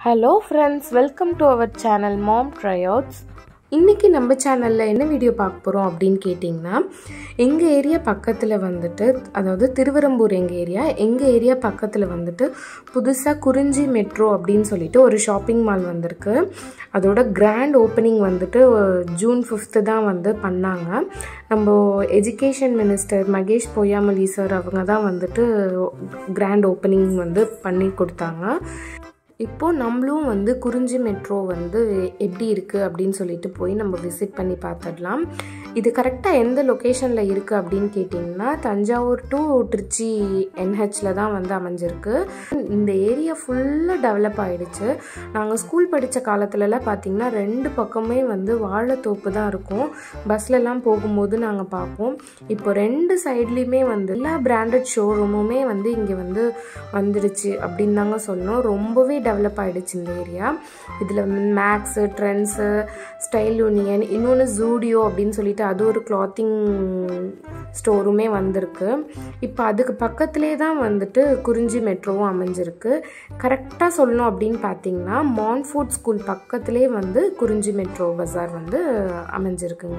hello friends welcome to our channel mom triads இன்றைக்கி நம்ம சேனலில் என்ன வீடியோ பார்க்க போகிறோம் அப்படின்னு கேட்டிங்கன்னா எங்கள் ஏரியா பக்கத்தில் வந்துட்டு அதாவது திருவரம்பூர் எங்கள் ஏரியா எங்கள் ஏரியா பக்கத்தில் வந்துட்டு புதுசாக குறிஞ்சி மெட்ரோ அப்படின்னு சொல்லிட்டு ஒரு ஷாப்பிங் மால் வந்திருக்கு அதோட கிராண்ட் ஓப்பனிங் வந்துட்டு ஜூன் ஃபிஃப்த்து தான் வந்து பண்ணாங்க நம்ம education minister Mahesh Poyyamozhi sir அவங்க தான் வந்துட்டு கிராண்ட் ஓப்பனிங் வந்து பண்ணி கொடுத்தாங்க இப்போது நம்மளும் வந்து குறிஞ்சி மெட்ரோ வந்து எப்படி இருக்குது அப்படின்னு சொல்லிட்டு போய் நம்ம விசிட் பண்ணி பார்த்துடலாம் இது கரெக்டாக எந்த லொக்கேஷனில் இருக்குது அப்படின்னு கேட்டிங்கன்னா தஞ்சாவூர் டு திருச்சி என்ஹெச்சில் தான் வந்து அமைஞ்சிருக்கு இந்த ஏரியா ஃபுல்லாக டெவலப் ஆகிடுச்சு நாங்கள் ஸ்கூல் படித்த காலத்துலலாம் பார்த்திங்கன்னா ரெண்டு பக்கமே வந்து வாழைத்தோப்பு தான் இருக்கும் பஸ்லலாம் போகும்போது நாங்கள் பார்ப்போம் இப்போ ரெண்டு சைட்லேயுமே வந்து எல்லா பிராண்டட் ஷோரூமுமே வந்து இங்கே வந்து வந்துடுச்சு அப்படின்னு தாங்க சொன்னோம் ரொம்பவே டெவலப் ஆகிடுச்சு இந்த ஏரியா இதில் மேக்ஸு ட்ரெண்ட்ஸு ஸ்டைல் யூனியன் இன்னொன்று ஜூடியோ அப்படின்னு சொல்லிட்டு அது ஒரு கிளாத்திங் ஸ்டோருமே வந்திருக்கு இப்போ அதுக்கு பக்கத்துலேயே தான் வந்துட்டு குறிஞ்சி மெட்ரோவும் அமைஞ்சிருக்கு கரெக்டாக சொல்லணும் அப்படின்னு பார்த்தீங்கன்னா மான்ஃபுட் ஸ்கூல் பக்கத்துலேயே வந்து குறிஞ்சி மெட்ரோ பஜார் வந்து அமைஞ்சிருக்குங்க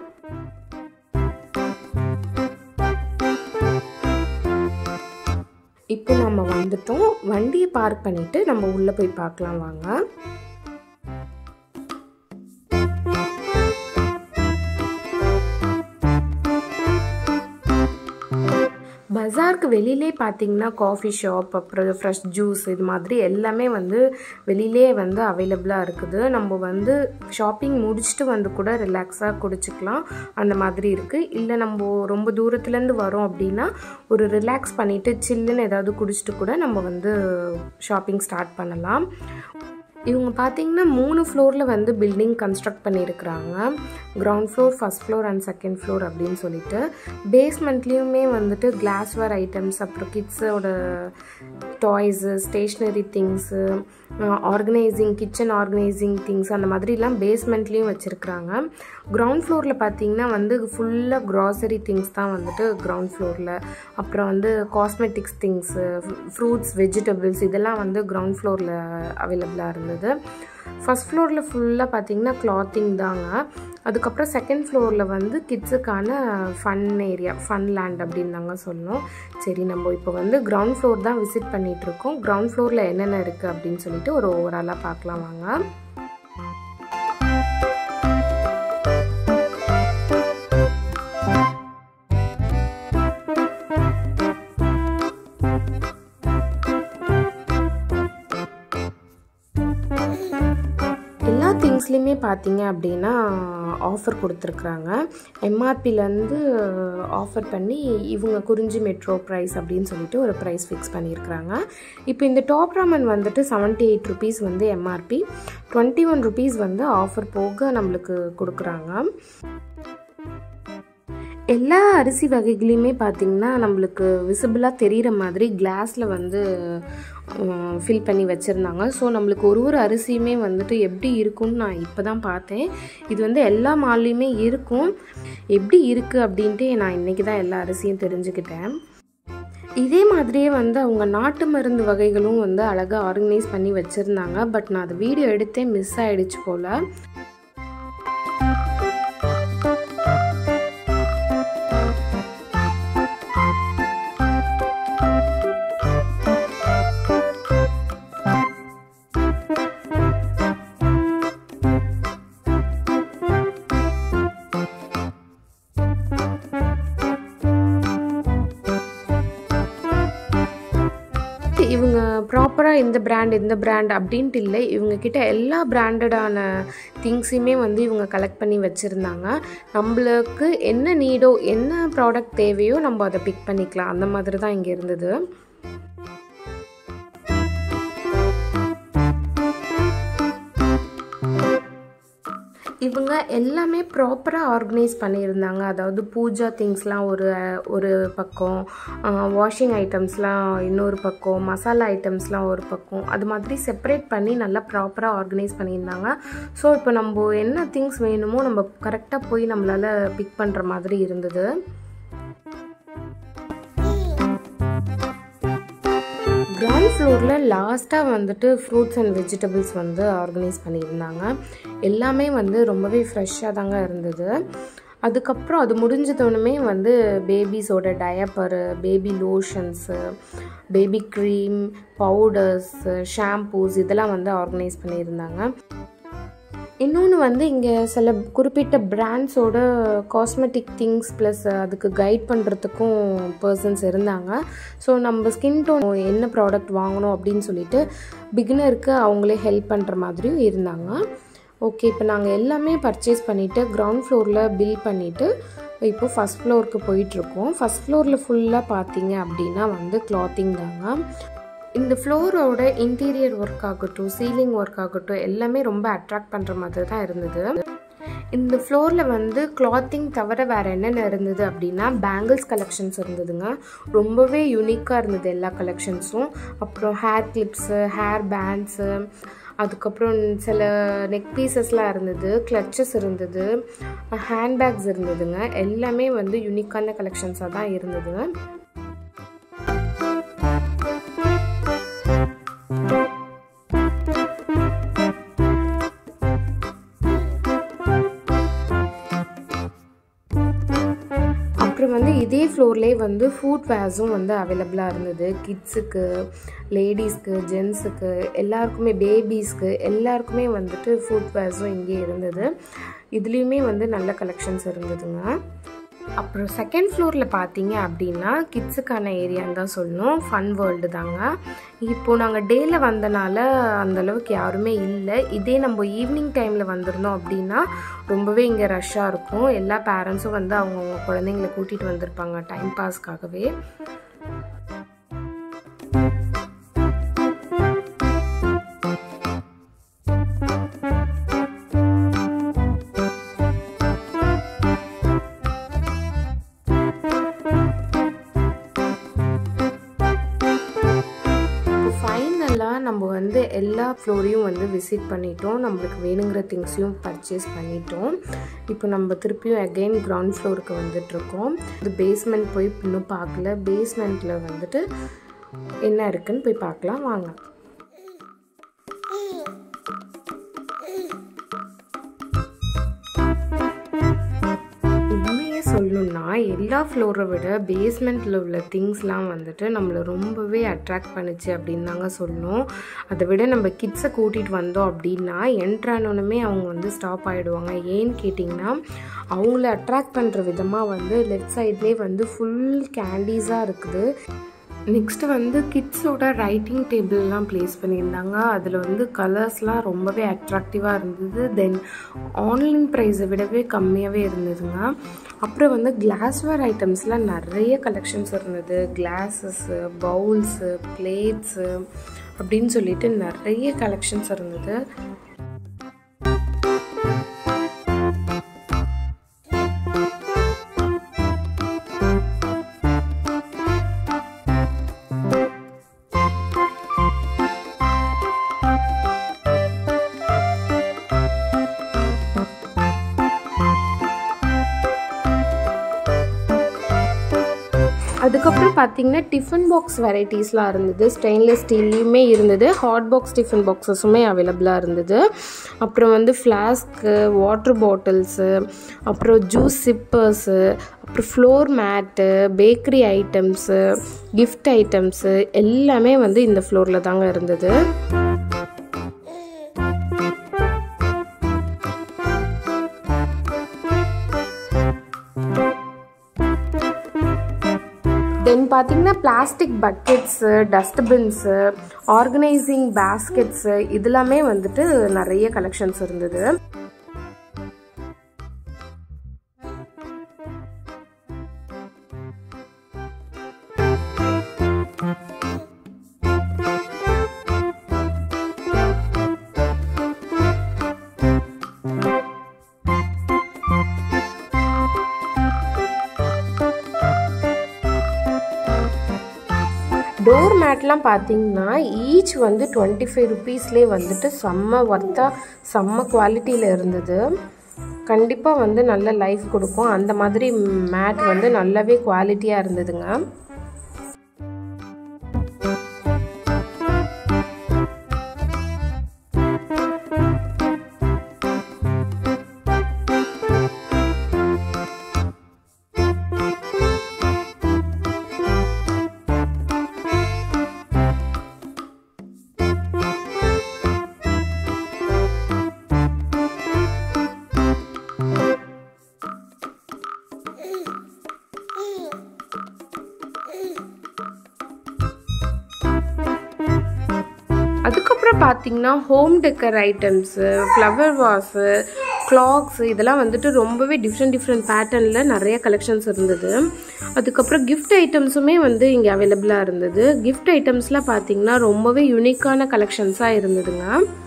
இப்போ நம்ம வந்துட்டோம் வண்டியை பார்க் பண்ணிவிட்டு நம்ம உள்ளே போய் பார்க்கலாம் வாங்க பஜாருக்கு வெளியிலே பார்த்தீங்கன்னா காஃபி ஷாப் அப்புறம் ஃப்ரெஷ் ஜூஸ் இது மாதிரி எல்லாமே வந்து வெளியிலே வந்து அவைலபிளாக இருக்குது நம்ம வந்து ஷாப்பிங் முடிச்சுட்டு வந்து கூட ரிலாக்ஸாக குடிச்சிக்கலாம் அந்த மாதிரி இருக்குது இல்லை நம்ம ரொம்ப தூரத்துலேருந்து வரோம் அப்படின்னா ஒரு ரிலாக்ஸ் பண்ணிவிட்டு சில்லுன்னு ஏதாவது குடிச்சிட்டு கூட நம்ம வந்து ஷாப்பிங் ஸ்டார்ட் பண்ணலாம் இவங்க பார்த்தீங்கன்னா மூணு ஃப்ளோரில் வந்து பில்டிங் கன்ஸ்ட்ரக்ட் பண்ணியிருக்கிறாங்க ground floor first floor and second floor அப்படின்னு சொல்லிட்டு பேஸ்மெண்ட்லேயுமே வந்துட்டு கிளாஸ்வேர் ஐட்டம்ஸ் அப்புறம் கிட்ஸோட toys stationery things organising kitchen organising things அந்த மாதிரிலாம் பேஸ்மெண்ட்லேயும் வச்சுருக்குறாங்க கிரவுண்ட் ஃப்ளோரில் பார்த்தீங்கன்னா வந்து ஃபுல்லாக க்ராசரி திங்ஸ் தான் வந்துட்டு கிரவுண்ட் ஃப்ளோரில் அப்புறம் வந்து காஸ்மெட்டிக்ஸ் திங்ஸு ஃப்ரூட்ஸ் வெஜிடபிள்ஸ் இதெல்லாம் வந்து கிரவுண்ட் ஃப்ளோரில் அவைலபிளாக இருந்தது ஃபஸ்ட் ஃப்ளோரில் ஃபுல்லாக பார்த்தீங்கன்னா கிளாத்திங் தாங்க அதுக்கப்புறம் செகண்ட் ஃப்ளோரில் வந்து கிட்ஸுக்கான ஃபன் ஏரியா ஃபன் லேண்ட் அப்படின்னு தாங்க சொல்லணும் சரி நம்ம இப்போ வந்து கிரவுண்ட் ஃப்ளோர் தான் விசிட் பண்ணிகிட்ருக்கோம் கிரவுண்ட் ஃப்ளோரில் என்னென்ன இருக்குது அப்படின்னு சொல்லிட்டு ஒரு ஓவராலாக பார்க்கலாம் வாங்க எல்லா திங்ஸ்லேயுமே பார்த்தீங்க அப்படின்னா ஆஃபர் கொடுத்துருக்குறாங்க எம்ஆர்பிலேருந்து ஆஃபர் பண்ணி இவங்க குறிஞ்சி மெட்ரோ ப்ரைஸ் அப்படின்னு சொல்லிட்டு ஒரு ப்ரைஸ் ஃபிக்ஸ் பண்ணியிருக்கிறாங்க இப்போ இந்த டாப் ராமன் வந்துட்டு செவன்ட்டி எயிட் ருபீஸ் வந்து எம்ஆர்பி டுவெண்ட்டி ஒன் ருபீஸ் வந்து ஆஃபர் போக நம்மளுக்கு கொடுக்குறாங்க எல்லா அரிசி வகைகளையுமே பார்த்திங்கன்னா நம்மளுக்கு விசிபிளாக தெரிகிற மாதிரி கிளாஸில் வந்து ஃபில் பண்ணி வச்சுருந்தாங்க ஸோ நம்மளுக்கு ஒரு ஒரு அரிசியுமே வந்துட்டு எப்படி இருக்கும்னு நான் இப்போ தான் பார்த்தேன் இது வந்து எல்லா மால்லையுமே இருக்கும் எப்படி இருக்குது அப்படின்ட்டு நான் இன்றைக்கி தான் எல்லா அரிசியும் தெரிஞ்சுக்கிட்டேன் இதே மாதிரியே வந்து அவங்க நாட்டு மருந்து வகைகளும் வந்து அழகாக ஆர்கனைஸ் பண்ணி வச்சுருந்தாங்க பட் நான் அது வீடியோ எடுத்தே மிஸ் ஆகிடுச்சு போல் இவங்க ப்ராப்பராக இந்த பிராண்ட் இந்த பிராண்ட் அப்படின்ட்டு இல்லை இவங்கக்கிட்ட எல்லா பிராண்டடான திங்ஸையுமே வந்து இவங்க கலெக்ட் பண்ணி வச்சுருந்தாங்க நம்மளுக்கு என்ன நீடோ என்ன ப்ராடக்ட் தேவையோ நம்ம அதை பிக் பண்ணிக்கலாம் அந்த மாதிரி தான் இங்கே இருந்தது இவங்க எல்லாமே ப்ராப்பராக ஆர்கனைஸ் பண்ணியிருந்தாங்க அதாவது பூஜா திங்ஸ்லாம் ஒரு ஒரு பக்கம் வாஷிங் ஐட்டம்ஸ்லாம் இன்னொரு பக்கம் மசாலா ஐட்டம்ஸ்லாம் ஒரு பக்கம் அது மாதிரி செப்பரேட் பண்ணி நல்லா ப்ராப்பராக ஆர்கனைஸ் பண்ணியிருந்தாங்க ஸோ இப்போ நம்ம என்ன திங்ஸ் வேணுமோ நம்ம கரெக்டாக போய் நம்மளால் பிக் பண்ணுற மாதிரி இருந்தது கிரவுண்ட் ஃப்ளோரில் லாஸ்ட்டாக வந்துட்டு ஃப்ரூட்ஸ் அண்ட் வெஜிடபிள்ஸ் வந்து ஆர்கனைஸ் பண்ணியிருந்தாங்க எல்லாமே வந்து ரொம்பவே ஃப்ரெஷ்ஷாக தாங்க இருந்தது அதுக்கப்புறம் அது முடிஞ்சதோடனே வந்து பேபிஸோட diaper baby lotions baby cream powders shampoos இதெல்லாம் வந்து ஆர்கனைஸ் பண்ணியிருந்தாங்க இன்னொன்று வந்து இங்கே சில குறிப்பிட்ட பிராண்ட்ஸோட காஸ்மெட்டிக் திங்ஸ் ப்ளஸ் அதுக்கு கைட் பண்ணுறதுக்கும் பர்சன்ஸ் இருந்தாங்க ஸோ நம்ம ஸ்கின் டோன் என்ன ப்ராடக்ட் வாங்கணும் அப்படின்னு சொல்லிட்டு பிகினருக்கு அவங்களே ஹெல்ப் பண்ணுற மாதிரியும் இருந்தாங்க ஓகே இப்போ நாங்கள் எல்லாமே பர்ச்சேஸ் பண்ணிவிட்டு கிரவுண்ட் ஃப்ளோரில் பில் பண்ணிவிட்டு இப்போ ஃபஸ்ட் ஃப்ளோருக்கு போயிட்டுருக்கோம் ஃபஸ்ட் ஃப்ளோரில் ஃபுல்லாக பார்த்தீங்க அப்படின்னா வந்து கிளாத்திங் தாங்க இந்த ஃப்ளோரோட இன்டீரியர் ஒர்க் ஆகட்டும் சீலிங் ஒர்க் ஆகட்டும் எல்லாமே ரொம்ப அட்ராக்ட் பண்ணுற மாதிரி தான் இருந்தது இந்த ஃப்ளோரில் வந்து கிளாத்திங் தவிர வேறு என்னென்ன இருந்தது அப்படின்னா பேங்கிள்ஸ் கலெக்ஷன்ஸ் இருந்ததுங்க ரொம்பவே யூனிக்காக இருந்தது எல்லா கலெக்ஷன்ஸும் அப்புறம் ஹேர் கிளிப்ஸு ஹேர் பேண்ட்ஸு அதுக்கப்புறம் சில நெக் பீசஸ்லாம் இருந்தது கிளச்சஸ் இருந்தது ஹேண்ட்பேக்ஸ் இருந்ததுங்க எல்லாமே வந்து யூனிக்கான கலெக்ஷன்ஸாக தான் இருந்ததுங்க அப்புறம் வந்து இதே ஃப்ளோர்லேயே வந்து ஃபுட் வேர்ஸும் வந்து அவைலபிளாக இருந்தது கிட்ஸுக்கு லேடிஸ்க்கு ஜென்ஸுக்கு எல்லாருக்குமே பேபிஸ்க்கு எல்லாருக்குமே வந்துட்டு ஃபுட் வேர்ஸும் இங்கே இருந்தது இதுலேயுமே வந்து நல்ல கலெக்ஷன்ஸ் இருந்ததுங்க அப்புறம் செகண்ட் ஃப்ளோரில் பார்த்தீங்க அப்படின்னா கிட்ஸுக்கான ஏரியான்னு தான் சொல்லணும் ஃபன் வேர்ல்டு தாங்க இப்போது நாங்கள் டேயில் வந்தனால அந்தளவுக்கு யாருமே இல்லை இதே நம்ம ஈவினிங் டைமில் வந்திருந்தோம் அப்படின்னா ரொம்பவே இங்கே ரஷ்ஷாக இருக்கும் எல்லா பேரண்ட்ஸும் வந்து அவங்கவுங்க குழந்தைங்களை கூட்டிகிட்டு வந்திருப்பாங்க டைம் பாஸ்க்காகவே ஃபைனலாக நம்ம வந்து எல்லா ஃப்ளோரையும் வந்து விசிட் பண்ணிட்டோம் நம்மளுக்கு வேணுங்கிற திங்ஸையும் பர்ச்சேஸ் பண்ணிட்டோம் இப்போ நம்ம திருப்பியும் அகெயின் கிரவுண்ட் ஃப்ளோருக்கு வந்துட்ருக்கோம் இது பேஸ்மெண்ட் போய் இன்னும் பார்க்கல பேஸ்மெண்ட்டில் வந்துட்டு என்ன இருக்குன்னு போய் பார்க்கலாம் வாங்க உண்மையே சொல்லணும்னா எல்லா ஃப்ளோரை விட பேஸ்மெண்ட்டில் உள்ள திங்ஸ்லாம் வந்துட்டு நம்மளை ரொம்பவே அட்ராக்ட் பண்ணுச்சு அப்படின்னு தாங்க சொல்லணும் அதை விட நம்ம கிட்ஸை கூட்டிகிட்டு வந்தோம் அப்படின்னா என்ட்ரானோனுமே அவங்க வந்து ஸ்டாப் ஆகிடுவாங்க ஏன்னு கேட்டிங்கன்னா அவங்கள அட்ராக்ட் பண்ணுற விதமாக வந்து லெஃப்ட் சைட்லேயே வந்து ஃபுல் கேண்டீஸாக இருக்குது நெக்ஸ்ட்டு வந்து கிட்ஸோட ரைட்டிங் டேபிள்லாம் ப்ளேஸ் பண்ணியிருந்தாங்க அதில் வந்து கலர்ஸ்லாம் ரொம்பவே அட்ராக்டிவாக இருந்தது தென் ஆன்லைன் ப்ரைஸை விடவே கம்மியாகவே இருந்ததுங்க அப்புறம் வந்து கிளாஸ்வேர் ஐட்டம்ஸ்லாம் நிறைய கலெக்ஷன்ஸ் இருந்தது கிளாஸஸ்ஸு பவுல்ஸு பிளேட்ஸு அப்படின்னு சொல்லிட்டு நிறைய கலெக்ஷன்ஸ் இருந்தது அதுக்கப்புறம் பார்த்தீங்கன்னா டிஃபன் பாக்ஸ் வெரைட்டிஸ்லாம் இருந்தது ஸ்டெயின்லெஸ் ஸ்டீல்லையுமே இருந்தது ஹாட் பாக்ஸ் டிஃபன் பாக்ஸஸுமே அவைலபிளாக இருந்தது அப்புறம் வந்து ஃப்ளாஸ்க்கு வாட்டர் பாட்டில்ஸு அப்புறம் ஜூஸ் சிப்பர்ஸு அப்புறம் floor mat bakery items gift items எல்லாமே வந்து இந்த ஃப்ளோரில் தாங்க இருந்தது தென் பார்த்தீங்கன்னா plastic buckets dustbins organising baskets இதெல்லாமே வந்துட்டு நிறைய கலெக்ஷன்ஸ் இருந்தது டோர் மேட்லாம் பார்த்தீங்கன்னா ஈச் வந்து டுவெண்ட்டி ஃபைவ் ருபீஸ்லேயே வந்துட்டு செம்ம ஒர்த்தாக செம்ம குவாலிட்டியில் இருந்தது கண்டிப்பாக வந்து நல்ல லைஃப் கொடுக்கும் அந்த மாதிரி மேட் வந்து நல்லாவே குவாலிட்டியாக இருந்ததுங்க பார்த்தீங்கன்னா home decor items flower vases clocks இதெல்லாம் வந்துட்டு ரொம்பவே டிஃப்ரெண்ட் டிஃப்ரெண்ட் பேட்டர்னில் நிறைய கலெக்ஷன்ஸ் இருந்தது அதுக்கப்புறம் கிஃப்ட் ஐட்டம்ஸுமே வந்து இங்கே அவைலபிளாக இருந்தது கிஃப்ட் ஐட்டம்ஸில் பார்த்தீங்கன்னா ரொம்பவே யூனிக்கான கலெக்ஷன்ஸாக இருந்ததுங்க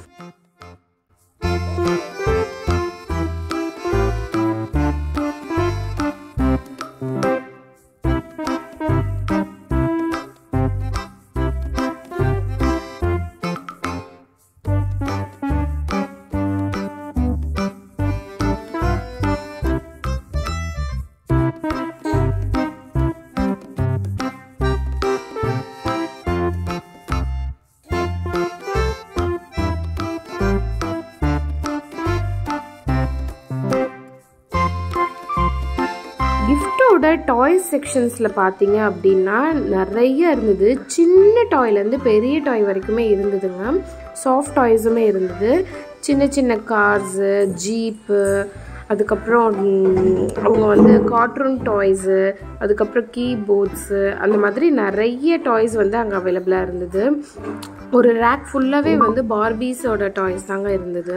கிஃப்டோட டாய்ஸ் செக்ஷன்ஸில் பார்த்தீங்க அப்படின்னா நிறைய இருந்தது சின்ன டாய்லேருந்து பெரிய டாய் வரைக்குமே இருந்ததுங்க சாஃப்ட் டாய்ஸுமே இருந்தது சின்ன சின்ன கார்ஸு ஜீப்பு அதுக்கப்புறம் ம், அவங்க வந்து கார்ட்டூன் டாய்ஸு அதுக்கப்புறம் கீபோர்ட்ஸு அந்த மாதிரி நிறைய டாய்ஸ் வந்து அங்கே அவைலபிளாக இருந்தது ஒரு ரேக் ஃபுல்லாகவே வந்து பார்பீஸோட டாய்ஸ் தாங்க இருந்தது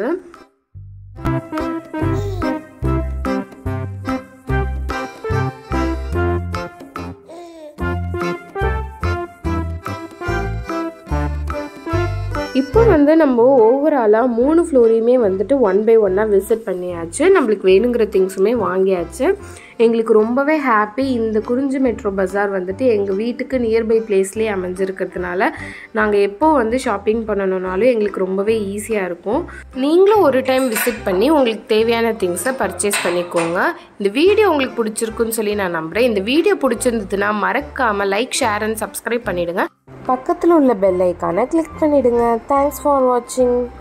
இப்போ வந்து நம்ம ஓவராலாக மூணு ஃப்ளோரையுமே வந்துட்டு ஒன் பை ஒன்னாக விசிட் பண்ணியாச்சு நம்மளுக்கு வேணுங்கிற திங்ஸுமே வாங்கியாச்சு எங்களுக்கு ரொம்பவே ஹாப்பி இந்த குறிஞ்சி மெட்ரோ பஜார் வந்துட்டு எங்கள் வீட்டுக்கு நியர்பை பிளேஸ்லேயே அமைஞ்சிருக்கிறதுனால நாங்கள் எப்போ வந்து ஷாப்பிங் பண்ணணுன்னாலும் எங்களுக்கு ரொம்பவே ஈஸியாக இருக்கும் நீங்களும் ஒரு டைம் விசிட் பண்ணி உங்களுக்கு தேவையான திங்ஸை பர்ச்சேஸ் பண்ணிக்கோங்க இந்த வீடியோ உங்களுக்கு பிடிச்சிருக்குன்னு சொல்லி நான் நம்புகிறேன் இந்த வீடியோ பிடிச்சிருந்ததுன்னா மறக்காமல் லைக் ஷேர் அண்ட் சப்ஸ்கிரைப் பண்ணிவிடுங்க பக்கத்தில் உள்ள பெல் ஐக்கானை கிளிக் பண்ணிவிடுங்க தேங்க்ஸ் ஃபார் வாட்சிங்